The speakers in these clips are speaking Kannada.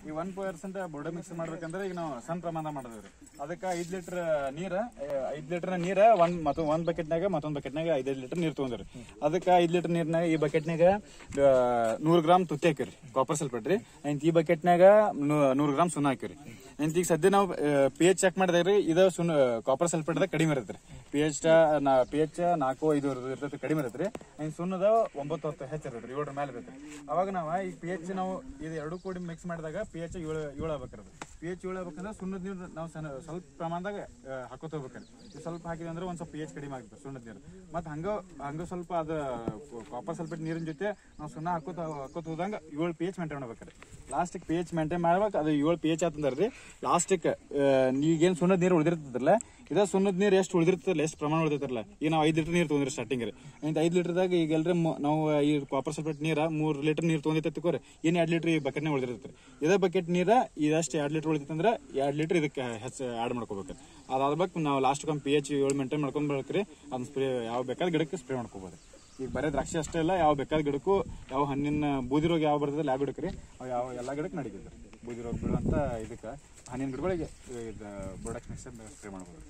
ಈ ಒನ್ ಪರ್ಸೆಂಟ್ ಬೋರ್ಡ ಮಿಕ್ಸ್ ಮಾಡ್ಬೇಕಂದ್ರೆ ಈಗ ನಾವು ಸಣ್ಣ ಪ್ರಮಾಣ ಮಾಡಿದ್ರಿ ಅದಕ್ಕೆ ಐದ್ ಲೀಟರ್ ನೀರ ಐದ್ ಲೀಟರ್ ನೀರ ಒಂದ್ ಮತ್ತು ಒಂದ್ ಬಕೆಟ್ನಾಗ ಮತ್ತೊಂದ್ ಬಕೆಟ್ನಾಗ ಐದೈದು ಲೀಟರ್ ನೀರ್ ತಗೊಂಡ್ರಿ ಅದಕ್ಕೆ ಐದ್ ಲೀಟರ್ ನೀರ್ನಾಗ ಈ ಬಕೆಟ್ನಾಗ ನೂರ್ ಗ್ರಾಮ್ ತುತ್ತಿ ಹಾಕಿರಿ ಕಾಪರ್ ಸಲ್ಫೇಟ್ ರೀ ಅಂಡ್ ಈ ಬಕೆಟ್ನಾಗ ನೂರ್ ಗ್ರಾಮ್ ಸುಣ್ಣ ಹಾಕಿರಿ ಅಂಡ್ ಈಗ ಸದ್ಯ ನಾವು ಪಿ ಎಚ್ ಚೆಕ್ ಮಾಡಿದಾಗ್ರಿ ಇದು ಸುಣ್ಣ ಕಾಪರ್ ಸಲ್ಫೇಟ್ ಕಡಿಮೆ ಇರುತ್ತೆ ಪಿ ಎಚ್ ಪಿ ಎಚ್ ನಾಲ್ಕು ಐದು ಇರ್ತೈತಿ ಕಡಿಮೆ ಇರುತ್ತೆ ಅಂಡ್ ಸುಣ್ಣದ ಒಂಬತ್ತು ಹತ್ತು ಹೆಚ್ಚಿರ್ತೈತಿ ಏಳರ ಮೇಲೆ ಇರುತ್ತೆ ಅವಾಗ ನಾವು ಈ ಪಿ ಎಚ್ ನಾವು ಇದು ಎರಡು ಕೂಡಿ ಮಿಕ್ಸ್ ಮಾಡಿದಾಗ ಪಿ ಎಚ್ ಏಳು ಏಳು ಆಗ್ಬೇಕಿರೋದು ಪಿ ಎಚ್ ಏಳು ಆಗ್ಬೇಕಂದ್ರೆ ಸುಣ್ಣದ ನೀರು ನಾವು ಸಣ್ಣ ಸ್ವಲ್ಪ ಪ್ರಮಾಣದಾಗ ಆ, ಹಾಕೋತ ಹೋಗ್ಬೇಕ್ರಿ ಇದು ಸ್ವಲ್ಪ ಹಾಕಿದ್ರೆ ಅಂದ್ರೆ ಒಂದ್ ಸ್ವಲ್ಪ ಪಿ ಎಚ್ ಕಡಿಮೆ ಆಗುತ್ತೆ ಸುಣ್ಣದ ನೀರು ಮತ್ತೆ ಹಂಗ ಹಂಗ ಸ್ವಲ್ಪ ಅದು ಕಾಪರ್ ಸಲ್ಫೇಟ್ ನೀರಿನ ಜೊತೆ ನಾವು ಸುಣ್ಣ ಹಾಕೋತ ಹಾಕೋತ ಹೋದಂಗ ಏಳು ಪಿ ಎಚ್ ಮೇಂಟೈನ್ ಮಾಡ್ಬೇಕ್ರಿ ಲಾಸ್ಟಿಗೆ ಪಿ ಎಚ್ ಮೇಂಟೈನ್ ಮಾಡ್ಬೇಕು ಅದು ಏಳು ಪಿ ಎಚ್ ಆತಂದ್ರಿ ಲಾಸ್ಟಿಕ್ ನೀಗೇನ್ ಸುಣ್ಣದ ನೀರು ಉಳಿದಿರ್ತದಲ್ಲ ಇದ ಸುಣ್ಣದ ನೀರು ಎಷ್ಟು ಉಳಿದಿರ್ತಲ್ಲ ಎಷ್ಟು ಪ್ರಮಾಣ ಉಳಿದಿರ್ತಲ್ಲ ಈಗ ನಾವು ಐದು ಲೀಟರ್ ನೀರು ತೊಗೊಂಡ್ರಿ ಸ್ಟಾರ್ಟಿಂಗ್ ರೀ ಇಂತ ಐದು ಲೀಟರ್ದಾಗ ಈಗ ಎಲ್ರಿ ಮು- ನಾವು ಈ ಕಾಪರ್ ಸಲ್ಫೇಟ್ ನೀರ ಮೂರ್ ಲೀಟರ್ ನೀರು ತೊಗೊಂಡಿತ್ತ ತಿಕೋರಿ ಏನ್ ಎರಡ್ ಲೀಟರ್ ಈ ಬಕೆಟ್ನಾಗ ಉಳಿದಿರ್ತೈತಿ ಇದೇ ಬಕೆಟ್ ನೀರ ಇದಷ್ಟು ಎರಡ್ ಲೀಟರ್ ಉಳಿತಂದ್ರ ಎರಡ್ ಲೀಟರ್ ಇದಕ್ಕೆ ಹೆಚ್ಚು ಆಡ್ ಮಾಡ್ಕೋಬೇಕು ಅದಾದ್ಬೇಕು ನಾವು ಲಾಸ್ಟ್ ಒಂದು ಪಿ ಎಚ್ ಏಳು ಮೇಂಟೈನ್ ಮಾಡ್ಕೊಂಡ್ ಬರ್ಬೇಕ್ರಿ ಅದನ್ನ ಸ್ಪ್ರೇ ಯಾವ ಬೇಕಾದ ಗಿಡಕ್ಕೆ ಸ್ಪ್ರೇ ಮಾಡ್ಕೋಬಹುದು ಈಗ ಬರೀ ದ್ರಾಕ್ಷಿ ಅಷ್ಟೇ ಇಲ್ಲ ಯಾವ ಬೇಕಾದ ಗಿಡಕ್ಕೂ ಯಾವ ಹಣ್ಣಿನ ಬೂದಿ ರೋಗ ಯಾವ ಬರ್ತದಲ್ಲ ಯಾವ ಗಿಡಕ್ಕೆ ರೀ ಅವು ಯಾವ ಎಲ್ಲ ಗಿಡಕ್ಕೆ ನಡೀತದೆ ಬೂದಿ ರೋಗ ಬೀಳುವಂತ ಇದಕ್ಕೆ ಹಣ್ಣಿನ ಗಿಡಗಳಿಗೆ ಇದು ಬೋಡಕ್ ಮಿಕ್ಸರ್ ಸ್ಪ್ರೇ ಮಾಡ್ಬೋದು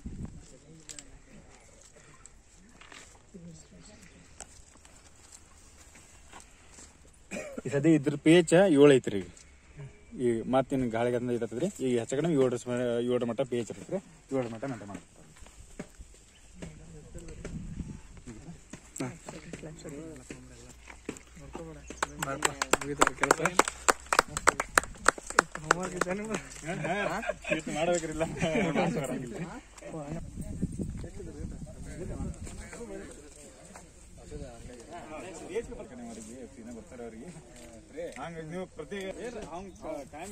ಈ ಸದ್ಯ ಇದ್ರ ಪೇಚ ಏಳು ಐತ್ರಿ ಈಗ ಈಗ ಮತ್ತಿನ ಗಾಳಿಗೆ ಅದನ್ನ ಇರ್ತದ್ರಿ ಈಗ ಹೆಚ್ಚ ಕಡಿಮೆ ಏಳರ ಏಳರ ಮಟ್ಟ ಪೇಚ್ ಇರ್ತದ್ರಿ ಏಳರ ಮಟ್ಟ ಮೇಂಟೈನ್ ಮಾಡ್ತಾರೆ ಮಾಡ್ಬೇಕ್ರಿಲ್ಲ ಬರ್ತಾರೆ ಅವ್ರಿಗೆ ಹಂಗ ನೀವು ಪ್ರತಿ ಕಾಯಂ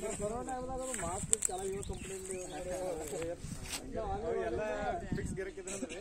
ಎಲ್ಲ ಫಿಕ್ಸ್ ಗಿರಕ್ಕಿದ್ರೆ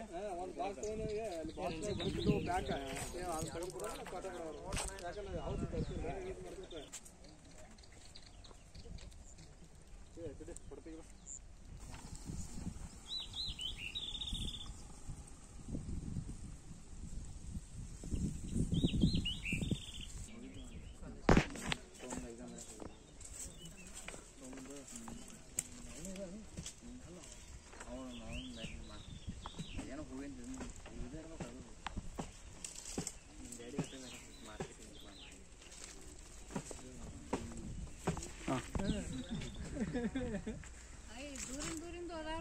ದೂರಿಂದ ದೂರಿಂದ ಹೋದಾರ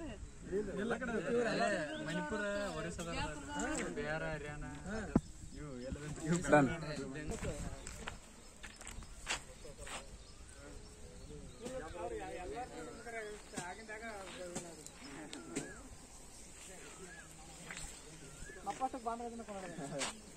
ಮಣಿಪುರ ಒರಿಸ್ಸಾ ಬಿಹಾರ ಹರಿಯಾಣ ಡನ್ ಮಪ್ಪಷ್ಟು ಬಾಂಧ